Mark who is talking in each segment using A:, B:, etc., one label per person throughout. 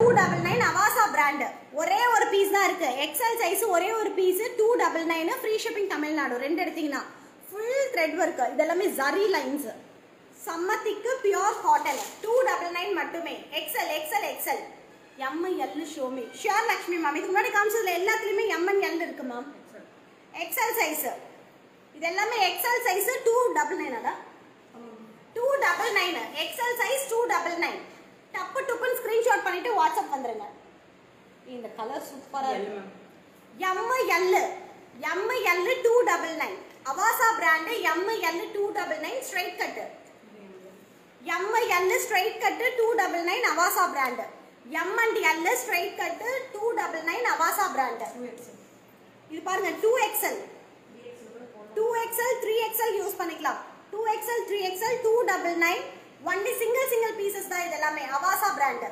A: Double nine Avaasa brand ஒரே ஒரு piece தான் இருக்கு எக்ஸல் சைஸ் ஒரே ஒரு piece two double nine free shipping Tamil Nadu ரெண்டு எடுத்தீங்கன்னா ஃபுல் த்ரெட் ஒர்க் இதெல்லாமே ஜரி லைன்ஸ் சம்மத்திக்கு pure cotton two double nine மட்டுமே XL XL XL M L show me sure Lakshmi ma'am இதுக்கு முன்னாடி காமிச்சதுல எல்லாத்துலயுமே எம் அண்ட் எல் இருக்கு மேம் எக்ஸல் சைஸ் இது எல்லாமே XL size two double nine அதான் two double nine XL size two double nine டப்பு டுப்புன்னு ஸ்கிரீன்ஷாட் பண்ணிட்டு வாட்ஸ்அப் வந்துருங்க இந்த கலர் சூப்பரா இருக்கு M L M L two double nine Avaasa brand M L two double nine straight cut M L straight cut two double nine Avaasa brand M and L straight cut two double nine Avaasa brand இது பாருங்க two XL two XL three XL use பண்ணிக்கலாம் two XL three XL two double nine only single single pieces தான் இது எல்லாமே Avaasa brand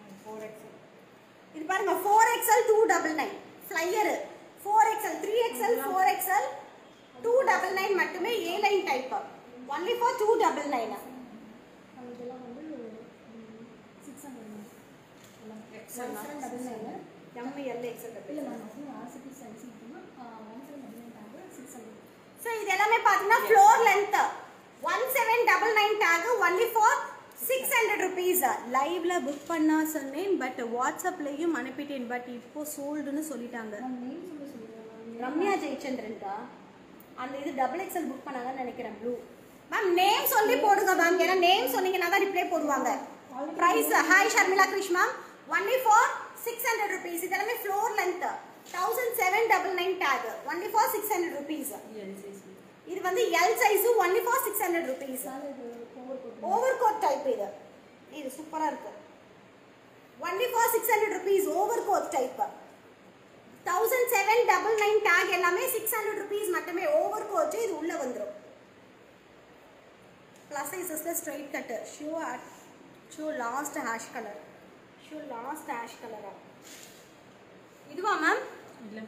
A: இது பாருங்க four XL two double nine flare four XL three XL four XL two double nine மட்டுமே A line type only for two double nine
B: இதெல்லாம் வந்து six hundred
A: XL
B: double nine
A: M L XL
B: இல்லை ma'am அது RCB size இருக்குன்னா one seven double nine tag six hundred
A: so இது எல்லாமே பார்த்தீங்கன்னா floor length one seven double nine tag only for six hundred rupees லைவ்ல book பண்ணா சொன்னேன் but வாட்ஸ்அப்லயும் அனுப்பிட்டேன் பட் இப்போ சோல்டுன்னு சொல்லிட்டாங்க
B: மேம் நேம் சொல்லி சொல்லுங்கள் மேம்
A: ரம்யா ஜெயச்சந்திரன்கா அந்த இது டபுள் எக்ஸல் புக் பண்ணாங்கன்னு நினைக்கிறேன் ப்ளூ மேம் நேம் சொல்லி போடுங்க மேம் ஏன்னா நேம் சொன்னீங்கன்னா தான் ரிப்ளை போடுவாங்க price hi Sharmila Krish ma'am only for six hundred rupees இது எல்லாமே floor length thousand seven double nine tag only for six hundred rupees இது வந்து L size only for six hundred rupees
B: sir இது overcoat
A: overcoat type இது இது சூப்பரா இருக்கு only for six hundred rupees overcoat type thousand seven double nine tag எல்லாமே six hundred rupees மட்டுமே overcoat இது உள்ள வந்துடும் ப்ளஸ் சைஸஸ்ல straight cut show show last ash colour show last ash கலரா இதுவா மேம்
C: இல்லை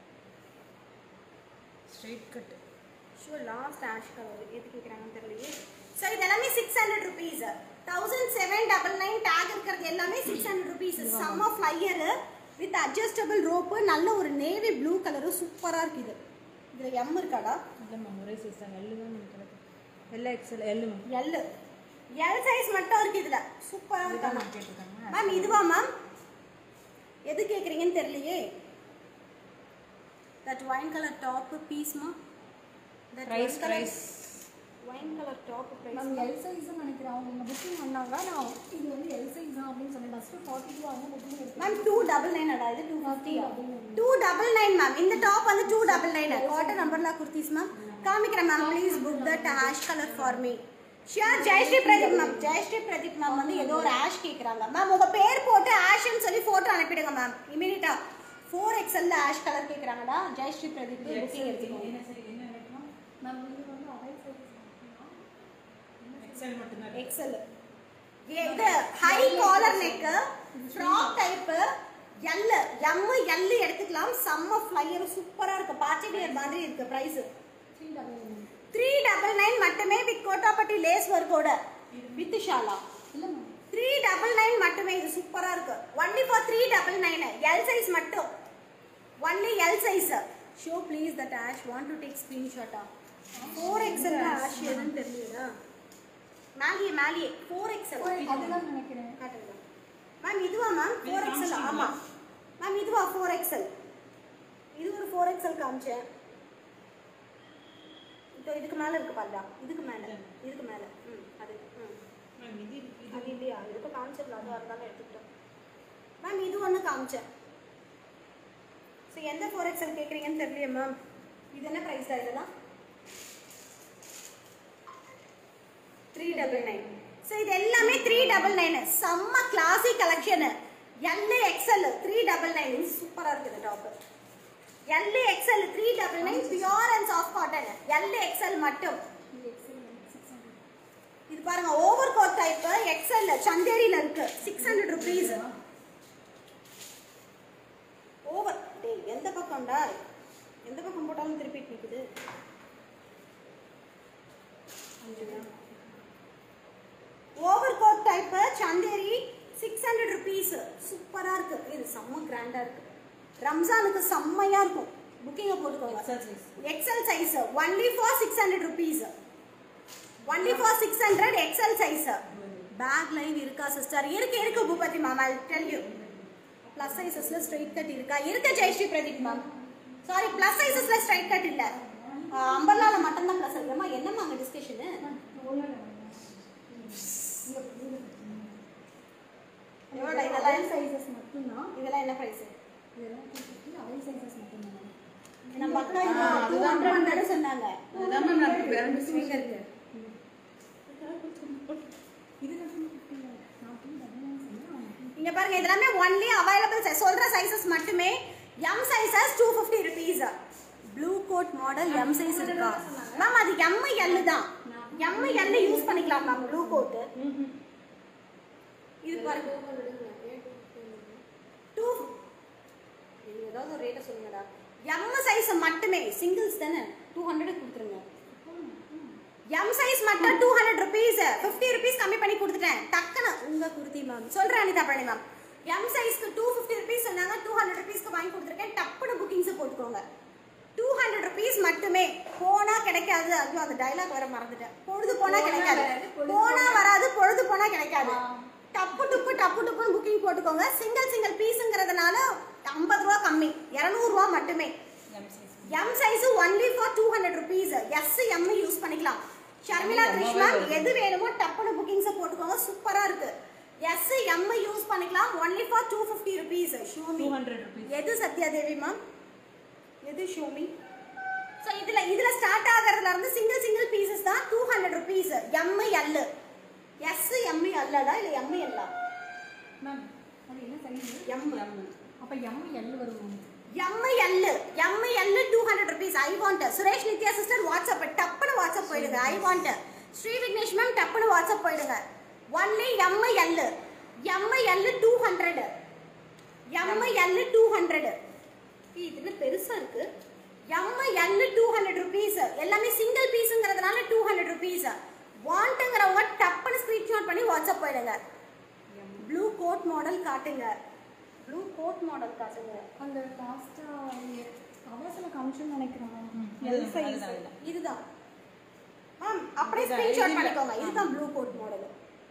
C: straight cut
A: show last ash colour எது கேட்குறாங்கன்னு தெரியலையே ஸோ இது எல்லாமே six hundred rupees thousand seven double nine tag இருக்கிறது எல்லாமே சிக்ஸ் ஹண்ட்ரட் ருபீஸ் செம்ம ஃப்ளையரு வித் அட்ஜஸ்டபிள் ரோப்பு நல்ல ஒரு நேவி ப்ளூ கலரு சூப்பராக இருக்கு இது இதில் எம் இருக்காடா
C: இல்லை மேம் ஒரே சைஸ் தான் எல்லு தான் நினைக்கிறேன் எல்லாம் XL L ma'am
A: L L size மட்டும் இருக்கு இதில் சூப்பராக
C: இதுதான்
A: இருக்கா
C: மேம் கேட்டிருக்காங்க
A: மேம் இதுவா மேம் எது கேட்குறீங்கன்னு தெரியலையே தட் ஒயின் கலர் டாப்பு பீஸ்மா
C: price price
A: wine colour top
B: ma'am
A: price
B: L size நினைக்கிறேன் அவங்க இங்கே புக்கிங் பண்ணாங்க நான் இது வந்து எல் சைஸ் தான் அப்படின்னு சொன்னேன் ஃபஸ்ட்டு ஃபார்ட்டி டூ அவங்க புக்கிங் எடுத்து
A: மேம் டூ டபுள் நைன் அடா இது டூ ஃபிஃப்டியா டூ டபுள் நைன் மேம் இந்த டாப் வந்து டூ டபுள் நைன் காட்டன் நம்பர்ல குர்த்திஸ் மேம் காமிக்கிறேன் ma'am please book that ash colour for me sure Jayashree Pradeep ma'am Jayashree Pradeep ma'am வந்து ஏதோ ஒரு ஆஷ் கேட்குறாங்க மேம் உங்க பேர் போட்டு ஆஷ்ன்னு சொல்லி ஃபோட்டோ அனுப்பிடுங்க மேம் இமீடியட்டா ஃபோர் எக்ஸ்எல்ல ஆஷ் கலர் கேட்குறாங்கடா ஜெயஸ்ரீ பிரதீப் புக்கிங் எடுத்துக்கோங்க
B: மேம் இது வந்து அதே சைஸ்
C: எக்ஸல் மட்டும்தான்
A: எக்ஸல் இது high collar neck frock type L M L எடுத்துக்கலாம் செம்ம ஃப்ளையர் சூப்பரா இருக்கு பார்ட்டி வியர் மாதிரி இருக்கு price
B: three double nine
A: three double nine மட்டுமே வித் கோட்டாப்பட்டி லேஸ் ஒர்க்கோட வித் ஷாலா
B: இல்லை மேம்
A: த்ரீ டபுள் நைன் மட்டுமே இது சூப்பரா இருக்கு only for three double nine L size மட்டும் only L size show please that ash want to take ஸ்க்ரீன்ஷாட்டா ஃபோர் எக்ஸல் ஆஷ் எதுன்னு தெரியல மேலியே மேலியே ஃபோர் எக்ஸல்
B: அதுதான் நினைக்கிறேன்
A: காட்டுங்க மேம் இதுவா மேம் ஃபோர் எக்ஸல் ஆமா மேம் இதுவா ஃபோர் எக்ஸல் இது ஒரு ஃபோர் எக்ஸல் காமிச்சேன் இப்போ இதுக்கு மேல இருக்கு பாருடா இதுக்கு மேல இதுக்கு மேல ம் அது ம்
C: மேம் இது
A: அது இல்லையா இதுக்கு காமிச்சிடலாம் அதுவாக இருந்தாலும் எடுத்துக்கிட்டோம் மேம் இது ஒன்று காமிச்சேன் ஸோ எந்த ஃபோர் எக்ஸல் கேட்குறீங்கன்னு தெரியலையே மேம் இது என்ன ப்ரைஸ் தான் இதெல்லாம் த்ரீ டபுள் நைன் ஸோ இது எல்லாமே த்ரீ டபுள் நைன் செம்ம classic collection L XL three double nine சூப்பராக இருக்குது top L XL three double nine pure and soft cotton L XL மட்டும்
B: இது எக்ஸல் சிக்ஸ் ஹண்ட்ரட்
A: இது பாருங்க ஓவர் கோட் டைப் எக்ஸல் சந்தேரியில இருக்கு சிக்ஸ் ஹண்ட்ரட் ருபீஸ் ஓவர் டேய் எந்த பக்கம்டா எந்த பக்கம் போட்டாலும் திருப்பி நிக்குது overcoat type Chanderi six hundred rupees சூப்பரா இருக்கு இது செம்ம கிராண்டா இருக்கு ரம்ஜானுக்கு செம்மையா இருக்கும் புக்கிங்க போட்டுக்கோங்க
C: XL size
A: XL size only for six hundred rupees only for six hundred XL size back line இருக்கா சிஸ்டர் இருக்கு இருக்கு Boopathi ma'am I tell you plus சைஸஸ்ல ஸ்ட்ரைட் கட் இருக்கா இருக்க Jayashree Pradeep ma'am sorry plus சைஸஸ்ல ஸ்ட்ரைட் கட் இல்ல அம்பர்லால மட்டும் தான் ப்ளஸ் இருக்குமா என்னம்மா அங்க டிஸ்கஷனு எவ்வளோ இதெல்லாம்
B: சைஸஸ் மட்டும்தான்
A: இதெல்லாம் என்ன ப்ரைஸ்
B: இதெல்லாம் டூ ஃபிஃப்டி அவல் சைஸஸ் மட்டும்தான்
A: நம்ம அக்கா டூ ஹண்ட்ரட் சொன்னாங்க
C: அதுதான் மேம் நான் வேற மிஸ்டேக் இருக்கு
B: இது டூ ஃபிஃப்டி நான் டூ டபுள் நைன் சொன்னேன் அவங்க two
A: இங்க பாருங்க இது எல்லாமே ஒன்லி அவைலபிள் சைஸ் சொல்ற சைஸஸ் மட்டுமே M sizes two fifty rupees blue coat model M size இருக்கா மேம் அது எம் எல் தான் எம் எல் யூஸ் பண்ணிக்கலாம் மேம் ப்ளூ கோட் இது பாருங்க டூ ஏதாவது ஒரு ரேட்டை சொல்லுங்கடா எம் சைஸ் மட்டுமே சிங்கிள்ஸ் தானே டூ ஹண்ட்ரட் கொடுத்துருங்க எம் சைஸ் மட்டும் two hundred rupees fifty rupees கம்மி பண்ணி கொடுத்துட்டேன் டக்குன்னு உங்க குர்த்தி மேம் சொல்றேன் அனிதா பழனி மேம் எம் சைஸ்க்கு டூ ஃபிஃப்டி ருபீஸ் சொன்னாங்க டூ ஹண்ட்ரட் ருபீஸ்க்கு வாங்கி கொடுத்துருக்கேன் டப்புன்னு புக்கிங்ஸ் போட்டுக்கோங்க டூ ஹண்ட்ரட் ருபீஸ் மட்டுமே போனா கிடைக்காது ஐயோ அந்த டைலாக் வர மறந்துட்டேன் பொழுது போனா கிடைக்காது போனா வராது பொழுது போனா கிடைக்காது டப்பு டுப்பு டப்பு டுப்புன்னு புக்கிங் போட்டுக்கோங்க சிங்கிள் சிங்கிள் பீஸுங்கிறதுனால ஐம்பது ரூபா கம்மி இரநூறுவா மட்டுமே M size only for two hundred rupees S M use பண்ணிக்கலாம் ஷர்மிளா கிருஷ்ணா எது வேணுமோ டப்புனு புக்கிங்ஸை போட்டுக்கோங்க சூப்பரா இருக்கு எஸ் எம் யூஸ் பண்ணிக்கலாம் only for two fifty rupees show me
C: 200 rupees.
A: எது சத்யா தேவி மேம் எது ஷூமி ஸோ இதுல இதுல ஸ்டார்ட் ஆகிறதுல இருந்து சிங்கிள் சிங்கிள் பீசஸ் தான் two hundred rupees M L S M எல்லடா இல்ல எம் எல்லா
B: மேம் அது என்ன சைஸ்
A: எம்
B: அப்போ எம் எல் வரும்
A: M I L M I L two hundred rupees I want Suresh Nithya sister WhatsApp டப்புன்னு வாட்ஸ்அப் போயிடுங்க I want Sri Vignesh ma'am டப்புன்னு வாட்ஸ்அப் போயிடுங்க only M I L M I L two hundred M I L two hundred இது பெருசா இருக்கு எம்ஐஎல் டூ ஹண்ட்ரட் ருபீஸ் எல்லாமே சிங்கிள் பீஸுங்கிறதுனால டூ ஹண்ட்ரட் ருபீஸ் வாண்ட்டுங்கிறவங்க டப்புன்னு ஸ்க்ரீன்ஷாட் பண்ணி வாட்ஸ்அப் போயிடுங்க ப்ளூ கோட் மாடல் காட்டுங்க ப்ளூ கோட் மாடல் காட்டுங்க
B: அந்த லாஸ்ட்டாக அவசர காமிச்சுன்னு நினைக்கிறேன்
C: அதுதான்,
B: எல் சைஸ்
C: அதுதான், அதுதான்.
A: இதுதான் மேம் அப்படியே
C: இதுதான்,
A: ஸ்கிரீன்ஷாட்
C: இது
A: பண்ணிக்கோங்க
C: இல்ல.
A: இதுதான் ப்ளூ கோட் மாடல்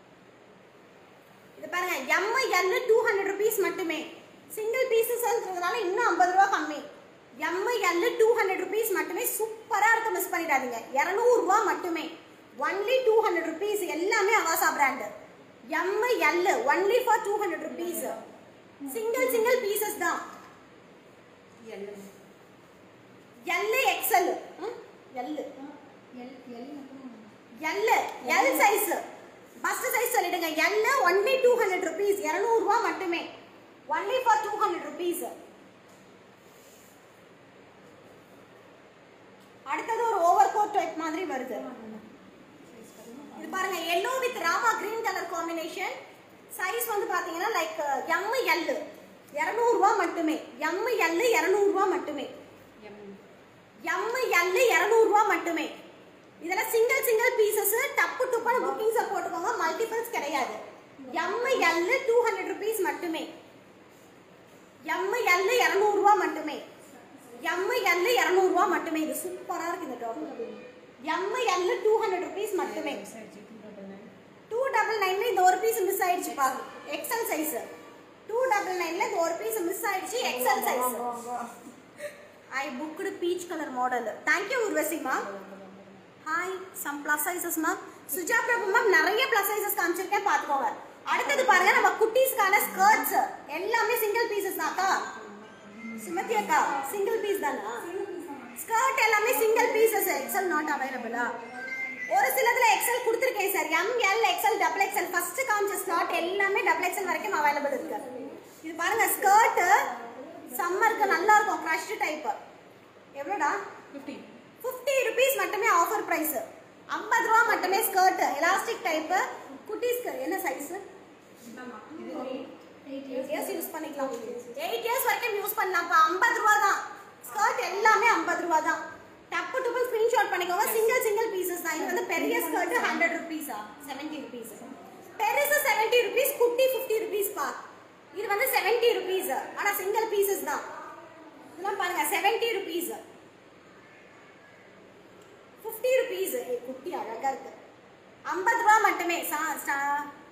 A: இது பாருங்க M L two hundred rupees மட்டுமே சிங்கிள் பீசஸ்ன்றதுனால இன்னும் ஐம்பது ரூபா கம்மி M L two hundred rupees மட்டுமே சூப்பரா இருக்கு மிஸ் பண்ணிடாதீங்க இரநூறுவா மட்டுமே ஒன்லி டூ ஹண்ட்ரட் ருபீஸ் எல்லாமே Avaasa brand M L only for two hundred rupees single single pieces தான் L XL L
B: L L மட்டும்
A: L L size first size சொல்லிடுங்க L only two hundred rupees இரநூறுவா மட்டுமே only for two hundred rupees அடுத்தது ஒரு overcoat type மாதிரி வருது இது பாருங்க yellow with Rama green colour combination size வந்து பாத்தீங்கன்னா லைக் எம் எல் இரநூறுவா மட்டுமே எம் எல் இரநூறுவா மட்டுமே எம் எல் இரநூறுவா மட்டுமே இதெல்லாம் சிங்கிள் சிங்கிள் பீசஸ் டப்பு டுப்பான புக்கிங்ஸை போட்டுக்கோங்க மல்டிபிள்ஸ் கிடையாது M L two hundred rupees மட்டுமே எம் எல் இரநூறுவா மட்டுமே எம் எல் இரநூறுவா மட்டுமே இது சூப்பரா இருக்கு இந்த top M L two hundred rupees மட்டுமே டூ டபுள் நைன்ல இந்த ஒரு பீஸ் மிஸ் ஆயிடுச்சு பாருங்க எக்ஸல் சைஸ் டூ டபுள் நைன்ல இந்த ஒரு பீஸ் மிஸ் ஆயிடுச்சு XL size I booked peach colour model thank you Urvashi ma'am hi some plus sizes ma'am Suja Prabhu ma'am நிறைய ப்ளஸ் சைசஸ் காமிச்சிருக்கேன் பார்த்துக்கோங்க அடுத்தது பாருங்க நம்ம குட்டீஸ்க்கான ஸ்கர்ட்ஸ் எல்லாமே சிங்கிள் பீசஸ் தான்க்கா சுமதி அக்கா சிங்கிள் பீஸ் தானா ஸ்கர்ட் எல்லாமே சிங்கிள் பீசஸ் எக்ஸல் நாட் அவைலபிளா ஒரு சிலதுல எக்ஸல் கொடுத்துருக்கேன் sir M L XL double XL first காமிச்ச ஸ்லாட் எல்லாமே டபுள் எக்ஸல் வரைக்கும் அவைலபிள் இருக்கு இது பாருங்க ஸ்கர்ட் சம்மருக்கு நல்லா இருக்கும் க்ரஷ்டு டைப் எவ்வளோடா
C: ஃபிஃப்டி
A: ஃபிஃப்டி ருபீஸ் மட்டுமே ஆஃபர் ப்ரைஸ் ஐம்பது ரூபா மட்டுமே ஸ்கர்ட் எலாஸ்டிக் டைப் குட்டீஸ்க்கு என்ன சைஸ் எயிட் இயர்ஸ் யூஸ் பண்ணிக்கலாம் எயிட் இயர்ஸ் வரைக்கும் யூஸ் பண்ணலாம் இப்போ ஐம்பது ரூபா தான் ஸ்கர்ட் எல்லாமே ஐம்பது ரூபா தான் டப்பு டப்பு ஸ்க்ரீன்ஷாட் பண்ணிக்கோங்க சிங்கிள் சிங்கிள் பீசஸ் தான் இது வந்து பெரிய ஸ்கர்ட் ஹண்ட்ரட் ருபீஸா செவன்ட்டி ருபீஸ் பெருசு செவன்ட்டி ருபீஸ் குட்டி ஃபிஃப்டி ருபீஸ் பா ருபீஸ் ஆனா சிங்கிள் பீசஸ் தான் இதெல்லாம் பாருங்க செவன்ட்டி ருபீஸ் ஃபிஃப்டி ருபீஸ் குட்டி அழகா இருக்கு ஐம்பது ரூபா மட்டுமே சா- சா-